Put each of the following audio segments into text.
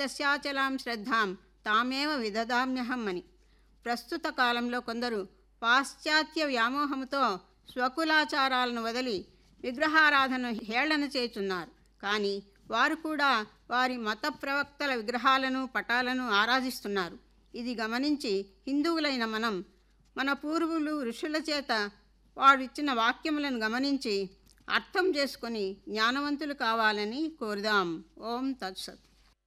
తస్యాచలాం శ్రద్ధాం తామేవ విదదామ్యహం అని ప్రస్తుత కాలంలో కొందరు పాశ్చాత్య వ్యామోహముతో స్వకులాచారాలను వదిలి విగ్రహారాధన హేళన చేస్తున్నారు కానీ వారు కూడా వారి మత ప్రవక్తల విగ్రహాలను పటాలను ఆరాధిస్తున్నారు ఇది గమనించి హిందువులైన మనం మన పూర్వులు ఋషుల చేత వారు ఇచ్చిన వాక్యములను గమనించి అర్థం చేసుకొని జ్ఞానవంతులు కావాలని కోరుదాం ఓం తత్సత్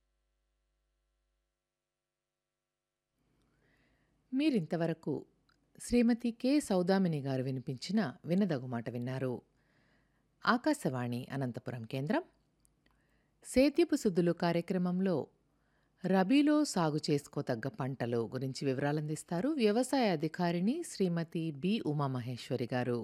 మీరింతవరకు శ్రీమతి కె సౌదామిని గారు వినిపించిన వినదగు మాట విన్నారు ఆకాశవాణి అనంతపురం కేంద్రం సేద్యపు సుద్దులు కార్యక్రమంలో రబీలో సాగు చేసుకోతగ్గ పంటలు గురించి వివరాలందిస్తారు వ్యవసాయ అధికారిని శ్రీమతి బి ఉమామహేశ్వరి గారు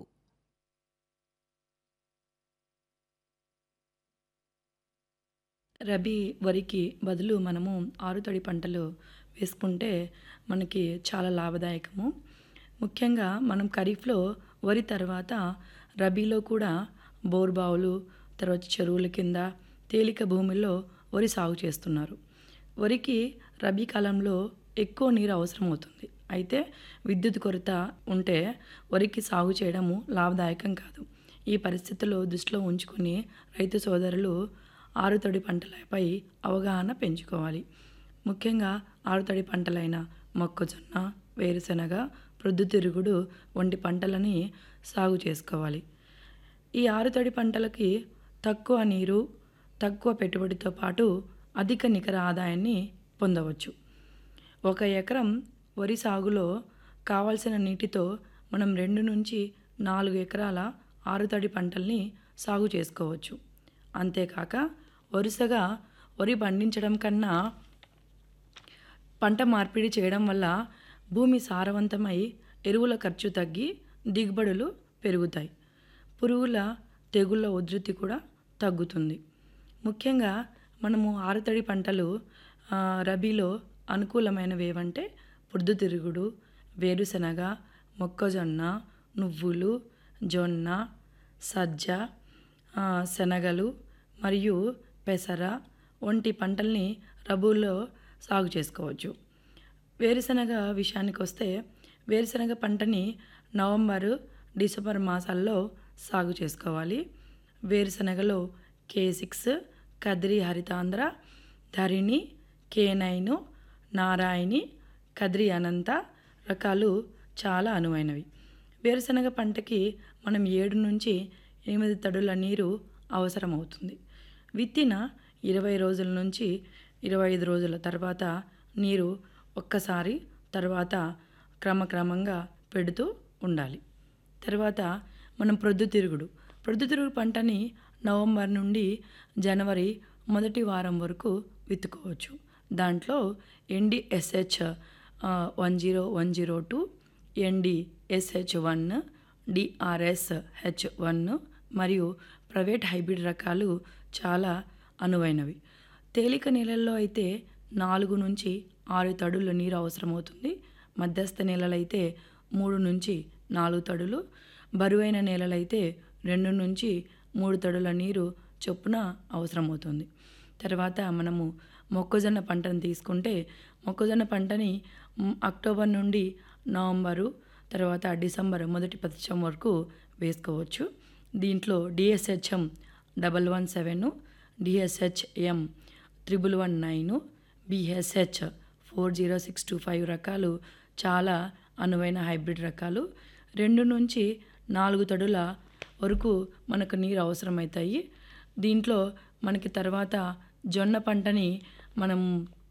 రబీ వరికి బదులు మనము ఆరుతడి పంటలు వేసుకుంటే మనకి చాలా లాభదాయకము ముఖ్యంగా మనం ఖరీఫ్లో వరి తర్వాత రబీలో కూడా బోర్బావులు తర్వాత చెరువుల కింద తేలిక భూముల్లో వరి సాగు చేస్తున్నారు వరికి రబీ కాలంలో ఎక్కువ నీరు అవసరం అవుతుంది అయితే విద్యుత్ కొరత ఉంటే వరికి సాగు చేయడము లాభదాయకం కాదు ఈ పరిస్థితుల్లో దృష్టిలో ఉంచుకొని రైతు సోదరులు ఆరుతడి పంటలపై అవగాహన పెంచుకోవాలి ముఖ్యంగా ఆరుతడి పంటలైన మొక్కజొన్న వేరుశెనగ ప్రొద్దుతిరుగుడు వంటి పంటలని సాగు చేసుకోవాలి ఈ ఆరుతడి పంటలకి తక్కువ నీరు తక్కువ పెట్టుబడితో పాటు అధిక నికర ఆదాయాన్ని పొందవచ్చు ఒక ఎకరం వరి సాగులో కావాల్సిన నీటితో మనం రెండు నుంచి నాలుగు ఎకరాల ఆరుతడి పంటల్ని సాగు చేసుకోవచ్చు అంతేకాక వరుసగా వరి పండించడం కన్నా పంట మార్పిడి చేయడం వల్ల భూమి సారవంతమై ఎరువుల ఖర్చు తగ్గి దిగుబడులు పెరుగుతాయి పురుగుల తెగుళ్ళ ఉధృతి కూడా తగ్గుతుంది ముఖ్యంగా మనము ఆరుతడి పంటలు ఆ, రబీలో అనుకూలమైనవి ఏవంటే పొద్దుతిరుగుడు వేరుశనగ మొక్కజొన్న నువ్వులు జొన్న సజ్జ ఆ, శనగలు మరియు పెసర వంటి పంటల్ని రబులో సాగు చేసుకోవచ్చు వేరుశనగ విషయానికి వస్తే వేరుశనగ పంటని నవంబరు డిసెంబర్ మాసాల్లో సాగు చేసుకోవాలి వేరుశనగలో K six Kadiri Harithandhra Dharani K nine Narayani Kadiri Anantha రకాలు చాలా అనువైనవి వేరుశనగ పంటకి మనం ఏడు నుంచి ఎనిమిది తడుల నీరు అవసరమవుతుంది విత్తిన ఇరవై రోజుల నుంచి ఇరవై ఐదు రోజుల తర్వాత నీరు ఒక్కసారి తర్వాత క్రమక్రమంగా పెడుతూ ఉండాలి తర్వాత మనం ప్రొద్దుతిరుగుడు ప్రొద్దుతిరుగుడు పంటని నవంబర్ నుండి జనవరి మొదటి వారం వరకు విత్తుకోవచ్చు దాంట్లో NDSH one zero one zero two NDSH one DRS H one మరియు ప్రైవేట్ హైబ్రిడ్ రకాలు చాలా అనువైనవి తేలిక నేలల్లో అయితే నాలుగు నుంచి ఆరు తడుల నీరు అవసరమవుతుంది మధ్యస్థ నేలలైతే మూడు నుంచి నాలుగు తడులు బరువైన నేలలైతే రెండు నుంచి మూడు తడుల నీరు చొప్పున అవసరమవుతుంది తర్వాత మనము మొక్కజొన్న పంటను తీసుకుంటే మొక్కజొన్న పంటని మ్, అక్టోబర్ నుండి నవంబరు తర్వాత డిసెంబర్ మొదటి పక్షం వరకు వేసుకోవచ్చు దీంట్లో DSHM double one seven DSHM triple one nine BSH four zero six two five రకాలు చాలా అనువైన హైబ్రిడ్ రకాలు రెండు నుంచి నాలుగు తడుల వరకు మనకు నీరు అవసరమవుతాయి దీంట్లో మనకి తర్వాత జొన్న పంటని మనం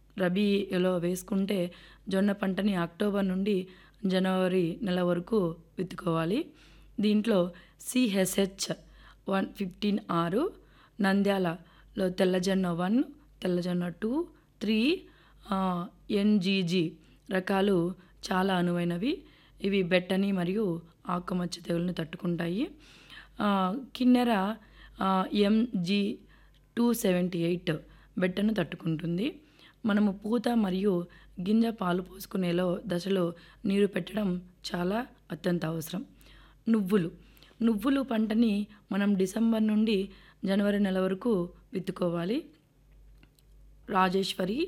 రబీలో వేసుకుంటే జొన్న పంటని అక్టోబర్ నుండి జనవరి నెల వరకు విత్తుకోవాలి దీంట్లో సిహెచ్హెచ్ వన్ ఫిఫ్టీన్ ఆరు నంద్యాలలో తెల్లజొన్న వన్ తెల్లజొన్న టూ త్రీ ఎన్జీజీ రకాలు చాలా అనువైనవి ఇవి బెట్టని మరియు ఆకుమచ్చ తెగులను తట్టుకుంటాయి ఆ, Kinnera MG two seventy eight బెట్టను తట్టుకుంటుంది మనము పూత మరియు గింజ పాలు పోసుకునేలో దశలో నీరు పెట్టడం చాలా అత్యంత అవసరం నువ్వులు నువ్వులు పంటని మనం డిసెంబర్ నుండి జనవరి నెల వరకు విత్తుకోవాలి రాజేశ్వరి